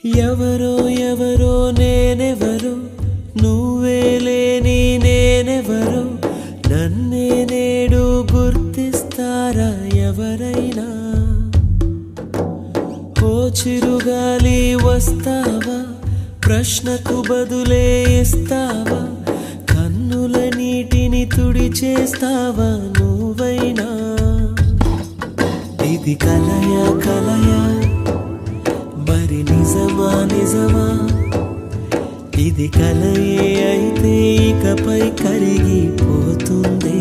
ఎవరో ఎవరో నేనెవరో నువ్వే లేని నేనెవరో నన్నే నేడు గుర్తిస్తారా ఎవరైనా ఓ చిరుగాలి వస్తావా ప్రశ్నకు బదులే ఇస్తావా కన్నుల నీటిని తుడి చేస్తావా నువ్వైనా ఇది కలయా కలయా మరి నిజమా నిజమా ఇది కలయే అయితే ఇకపై కరిగిపోతుంది